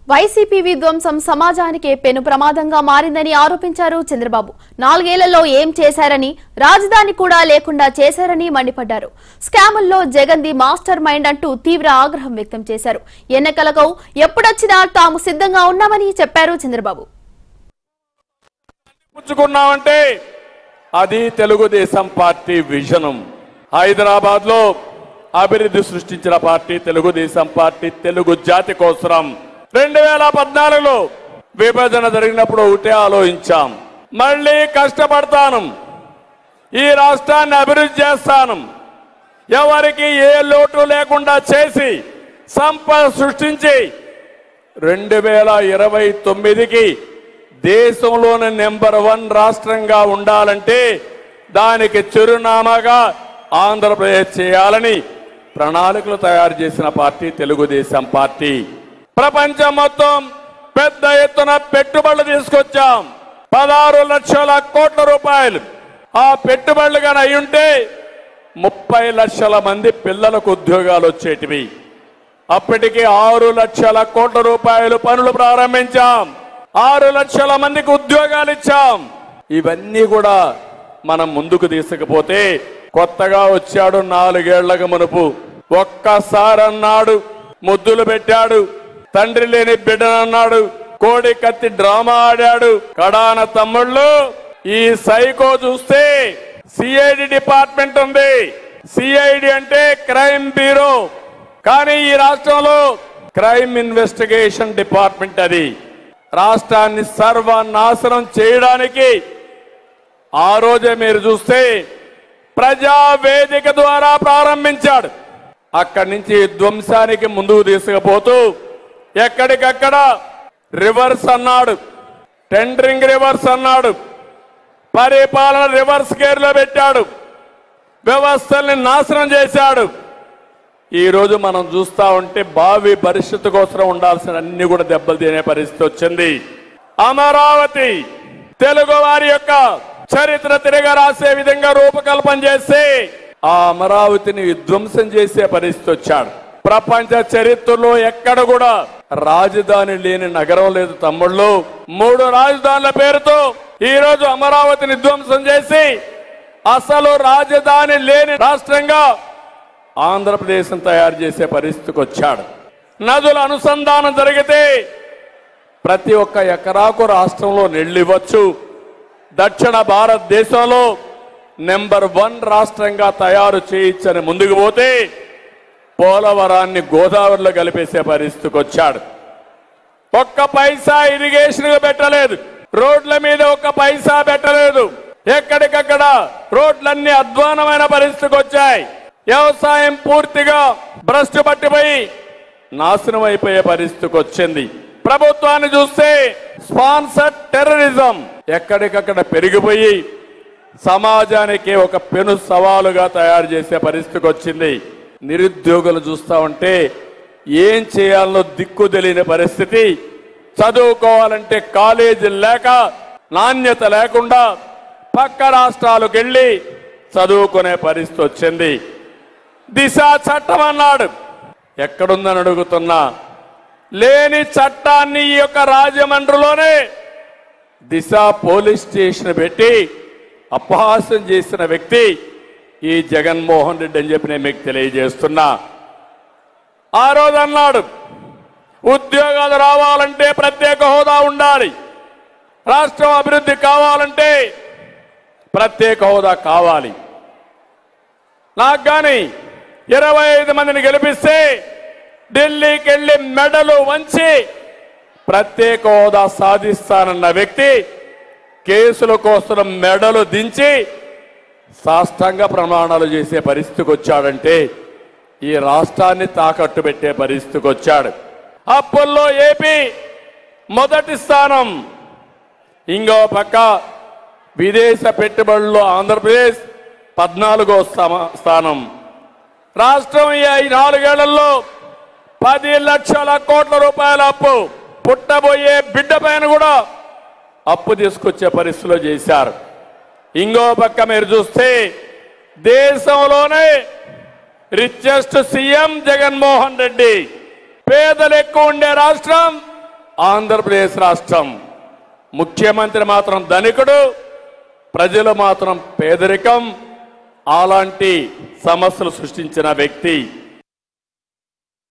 YCP విధ్వంసం సమాజానికే పెను ప్రమాదంగా మారిందని ఆరోపించారు చంద్రబాబు నాలుగేళ్లలో ఏం చేశారని రాజధాని కూడా లేకుండా చేశారని మండిపడ్డారు స్కాముల్లో జగన్ది మాస్టర్ మైండ్ అంటూ తీవ్ర ఆగ్రహం వ్యక్తం చేశారు ఎన్నికలకు ఎప్పుడొచ్చినా తాము సిద్ధంగా ఉన్నామని చెప్పారు చంద్రబాబు పుచ్చుకున్నామంటే అది తెలుగుదేశం పార్టీ విజనం హైదరాబాద్ లో అభివృద్ధి సృష్టించిన పార్టీ తెలుగుదేశం పార్టీ తెలుగు జాతి కోసరం రెండు వేల పద్నాలుగులో విభజన జరిగినప్పుడు ఒకటే ఆలోచించాం మళ్ళీ కష్టపడతాను ఈ రాష్ట్రాన్ని అభివృద్ధి చేస్తాను ఎవరికి ఏ లోటు లేకుండా చేసి సంపద సృష్టించి రెండు వేల ఇరవై తొమ్మిదికి దేశంలోని నెంబర్ వన్ రాష్ట్రంగా ఉండాలంటే దానికి చిరునామాగా ఆంధ్రప్రదేశ్ చేయాలని ప్రణాళికలు తయారు చేసిన పార్టీ తెలుగుదేశం పార్టీ ప్రపంచం మొత్తం పెద్ద ఎత్తున పెట్టుబడులు తీసుకొచ్చాం పదహారు లక్షల కోట్ల రూపాయలు ఆ పెట్టుబడులు కానీ అయ్యుంటే ముప్పై లక్షల మంది పిల్లలకు ఉద్యోగాలు వచ్చేటివి అప్పటికి ఆరు లక్షల కోట్ల రూపాయలు పనులు ప్రారంభించాం ఆరు లక్షల మందికి ఉద్యోగాలు ఇచ్చాం ఇవన్నీ కూడా మనం ముందుకు తీసుకుపోతే కొత్తగా వచ్చాడు నాలుగేళ్లకు మునుపు ఒక్కసారి అన్నాడు ముద్దులు పెట్టాడు తండ్రి లేని బిడ్డనన్నాడు కోడి కత్తి డ్రామా ఆడాడు కడాన తమ్ముళ్ళు ఈ సైకో చూస్తే సిఐడి డిపార్ట్మెంట్ ఉంది సిఐడి అంటే క్రైమ్ బ్యూరో కానీ ఈ రాష్ట్రంలో క్రైమ్ ఇన్వెస్టిగేషన్ డిపార్ట్మెంట్ అది రాష్ట్రాన్ని సర్వనాశనం చేయడానికి ఆ రోజే మీరు చూస్తే ప్రజా వేదిక ద్వారా ప్రారంభించాడు అక్కడి నుంచి ధ్వంసానికి ముందుకు తీసుకుపోతూ ఎక్కడికక్కడ రివర్స్ అన్నాడు టెండరింగ్ రివర్స్ అన్నాడు పరిపాలన రివర్స్ గేర్ లో పెట్టాడు వ్యవస్థల్ని నాశనం చేశాడు ఈ రోజు మనం చూస్తా ఉంటే భావి భవిష్యత్తు కోసం ఉండాల్సిన అన్ని కూడా దెబ్బలు తినే పరిస్థితి వచ్చింది అమరావతి తెలుగు వారి యొక్క చరిత్ర తిరగ రాసే విధంగా రూపకల్పన చేసి ఆ అమరావతిని విధ్వంసం చేసే పరిస్థితి వచ్చాడు ప్రపంచ చరిత్రలో ఎక్కడ కూడా రాజధాని లేని నగరం లేదు తమ్ముళ్ళు మూడు రాజధానుల పేరుతో ఈ రోజు అమరావతిని విధ్వంసం చేసి అసలు రాజధాని లేని రాష్ట్రంగా ఆంధ్రప్రదేశ్ తయారు చేసే పరిస్థితికి వచ్చాడు నదుల అనుసంధానం జరిగితే ప్రతి ఒక్క ఎకరాకు రాష్ట్రంలో నీళ్లు ఇవ్వచ్చు దక్షిణ భారతదేశంలో నెంబర్ వన్ రాష్ట్రంగా తయారు చేయొచ్చని ముందుకు పోతే పోలవరాన్ని గోదావరిలో కలిపేసే పరిస్థితికి వచ్చాడు ఒక్క పైసా ఇరిగేషన్ పెట్టలేదు రోడ్ల మీద ఒక్క పైసా పెట్టలేదు ఎక్కడికక్కడ రోడ్లన్నీ అధ్వానమైన పరిస్థితికి వచ్చాయి వ్యవసాయం పూర్తిగా భ్రష్టు పట్టిపోయి నాశనం అయిపోయే పరిస్థితికి వచ్చింది ప్రభుత్వాన్ని చూస్తే స్పాన్సర్ టెర్రరిజం ఎక్కడికక్కడ పెరిగిపోయి సమాజానికి ఒక పెను సవాలుగా తయారు చేసే పరిస్థితికి వచ్చింది నిరుద్యోగులు చూస్తా ఉంటే ఏం చేయాలో దిక్కు తెలియని పరిస్థితి చదువుకోవాలంటే కాలేజీ లేక నాణ్యత లేకుండా పక్క రాష్ట్రాలకు వెళ్ళి చదువుకునే పరిస్థితి వచ్చింది దిశ చట్టం అన్నాడు ఎక్కడుందని అడుగుతున్నా లేని చట్టాన్ని ఈ యొక్క రాజమండ్రిలోనే దిశ పోలీస్ స్టేషన్ పెట్టి అపహాస్యం చేసిన వ్యక్తి ఈ జగన్మోహన్ రెడ్డి అని చెప్పి నేను మీకు తెలియజేస్తున్నా ఆ రోజు అన్నాడు ఉద్యోగాలు రావాలంటే ప్రత్యేక హోదా ఉండాలి రాష్ట్రం అభివృద్ధి కావాలంటే ప్రత్యేక హోదా కావాలి నాకు కానీ ఇరవై ఐదు మందిని గెలిపిస్తే ఢిల్లీకి వెళ్ళి మెడలు వంచి ప్రత్యేక హోదా సాధిస్తానన్న వ్యక్తి కేసుల కోసం మెడలు దించి సాష్టాంగ ప్రమాణాలు చేసే పరిస్థితికి వచ్చాడంటే ఈ రాష్ట్రాన్ని తాకట్టు పెట్టే పరిస్థితికి వచ్చాడు అప్పుల్లో ఏపీ మొదటి స్థానం ఇంకో పక్క విదేశ పెట్టుబడుల్లో ఆంధ్రప్రదేశ్ పద్నాలుగో స్థమ- స్థానం రాష్ట్రం ఈ ఐ- నాలుగేళ్లలో పది లక్షల కోట్ల రూపాయల అప్పు పుట్టబోయే బిడ్డ పైన కూడా అప్పు తీసుకొచ్చే పరిస్థితిలో చేశారు ఇంకో పక్క మీరు చూస్తే దేశంలోనే రిచెస్ట్ సీఎం జగన్మోహన్ రెడ్డి పేదలు ఎక్కువ ఉండే రాష్ట్రం ఆంధ్రప్రదేశ్ రాష్ట్రం ముఖ్యమంత్రి మాత్రం ధనికుడు ప్రజలు మాత్రం పేదరికం అలాంటి సమస్యలు సృష్టించిన వ్యక్తి